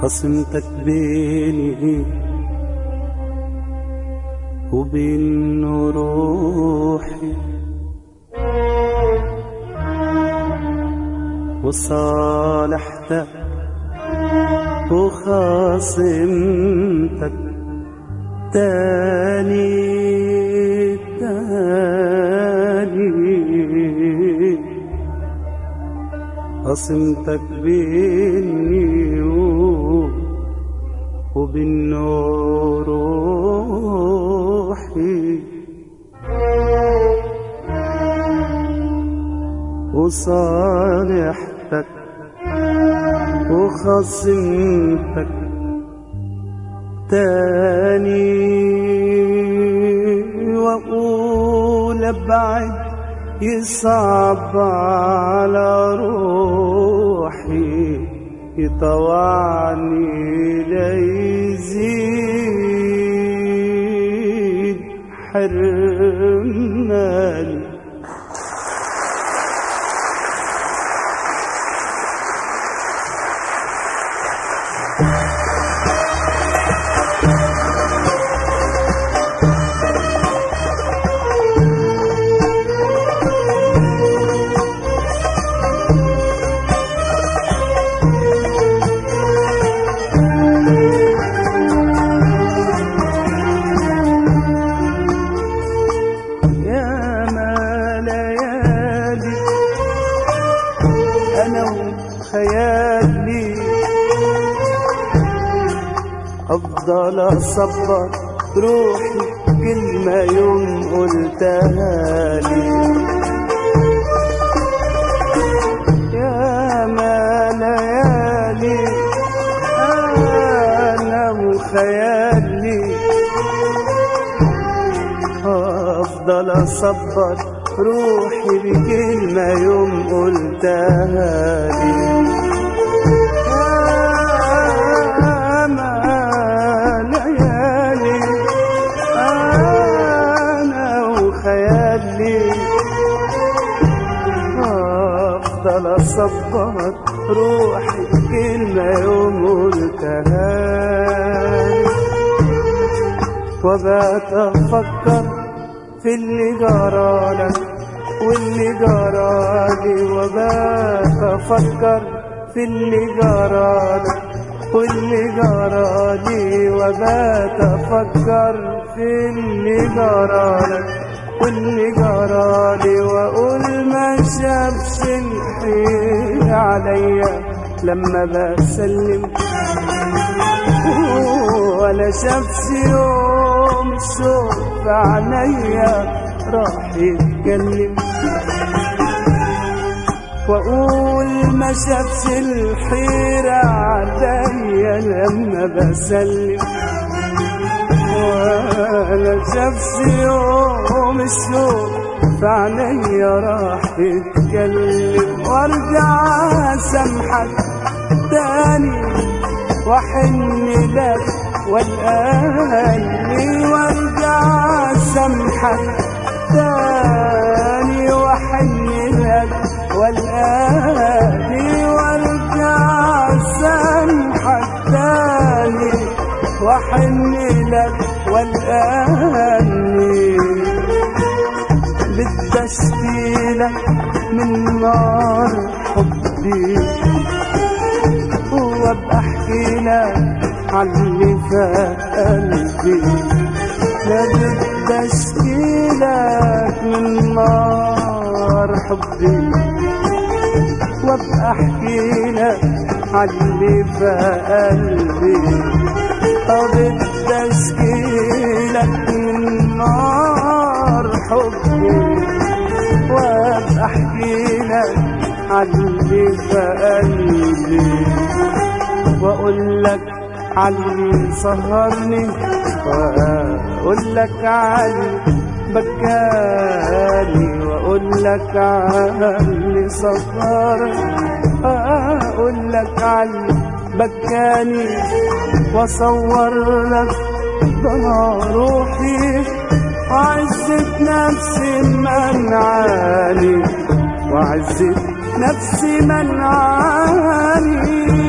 قسمتك بيني وبين روحي وصالحتك وخاصمتك تاني تاني قسمتك بيني وبين روحي وصالحتك وخصمتك تاني واقول ابعد يصعب على روحي يطوعني ليزيد حرماني يا ما ليالي انا وخيالي افضل اصبر روحي كلمة يوم قلتها لي يا ما ليالي انا وخيالي افضل اصبر روحي بكلمة يوم قلتها لي يا ما ليالي انا وخيالي افضل اصبر روحي بكلمة يوم قلتها لي وبات افكر في اللي جرالك واللي جرالي وبات افكر في اللي جرالك واللي جرالي وبات افكر في اللي جرالك واللي جرالي واقول ما شافش الخير عليا لما بسلم ولا شافش يوم الشوق في عينيا راح يتكلم واقول ما شافش الحيرة عليا لما بسلم ولا شافش يوم الشوق في عينيا راح يتكلم وارجع اسامحك تاني واحن لك والآلي وارجع سمحك تاني واحن لك والآلي وارجع سمحك تاني واحن لك والآلي بدي اشكيلك من نار حبي وابقى احكي لك عاللي في قلبي لا بدي اشكي لك من نار حبي وابقى احكي لك عاللي في قلبي اه بدي اشكي لك من نار حبي وابقى احكي لك عاللي في قلبي واقول لك علي سهرني واقول لك علي بكاني واقول لك علي سهرني اقول لك علي بكاني واصور لك ضنا روحي وعزة نفسي منعاني وعزة نفسي منعاني